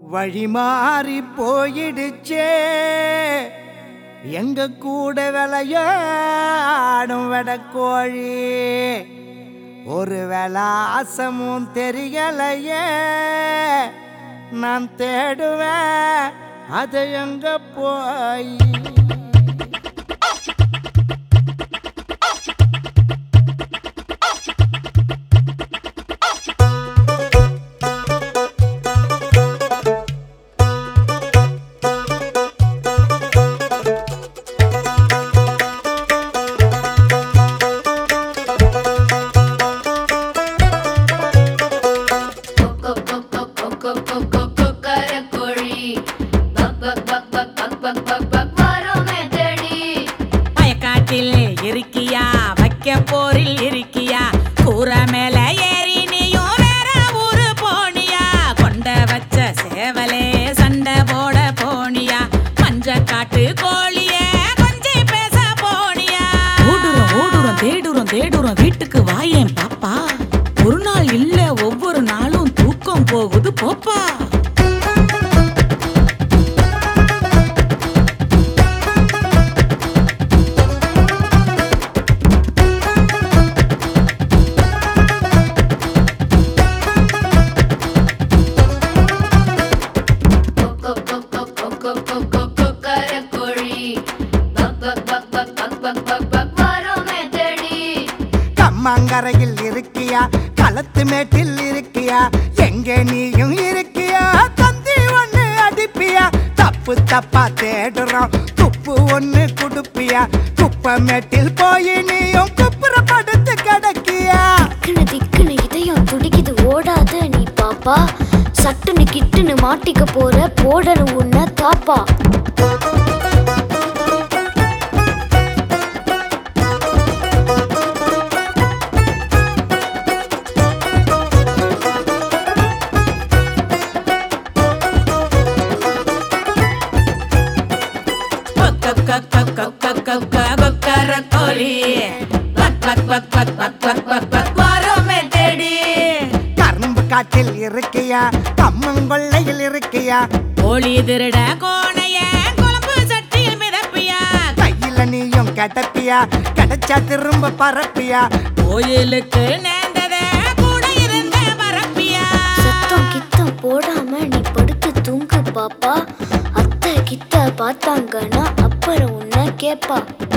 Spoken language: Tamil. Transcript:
வழி மாறி போயிடுச்சே எங்க கூட விளையாடும் வெடக்கோழி ஒரு விலாசமும் தெரியலையே நான் தேடுவேன் அதை எங்க போய் வயக்காட்டில் இருக்கியா வைக்க போரில் இருக்கியா கூற மேல ஏறி நீயும் வேற ஊரு போனியா கொண்ட வச்ச சேவலே சண்டை போட போனியா மஞ்ச காட்டு கோழியே கொஞ்சி பேச போனியா ஓடுறோம் ஓடுறோம் தேடுறோம் தேடுறோம் வீட்டுக்கு வாயேன் பாப்பா ஒரு நாள் இல்ல ஒவ்வொரு நாளும் தூக்கம் போகுது போப்பா கம்மங்கரையில் இருக்கியா களத்து மேட்டில் இருக்கியா எங்க நீயும் இருக்கியா தந்தி ஒண்ணு அடிப்பியா தப்பு தப்பா தேடுறோம் துப்பு ஒண்ணு குடுப்பியா குப்பை மேட்டில் போய் நீயும் குப்புற படுத்து கிடக்கியா திக்குனு திக்குனு இதயம் துடிக்குது ஓடாத நீ பாப்பா சட்டுன்னு கிட்டுன்னு மாட்டிக்க போற போடணும் உன்ன தாப்பா கரும்பு காட்டில் இருக்கியா கம்மங்கொள்ளையில் இருக்கியா கோழி திருட கோணைய குழம்பு சட்டியில் மிதப்பியா கையில நீயும் கிடப்பியா கிடைச்சா திரும்ப பரப்பியா கோயிலுக்கு நேர்ந்தத கூட இருந்த பரப்பியா சத்தம் கித்தம் போடாம நீ படுத்து தூங்கு பாப்பா அத்தை கிட்ட பார்த்தாங்கன்னா அப்புறம் உன்ன கேப்பா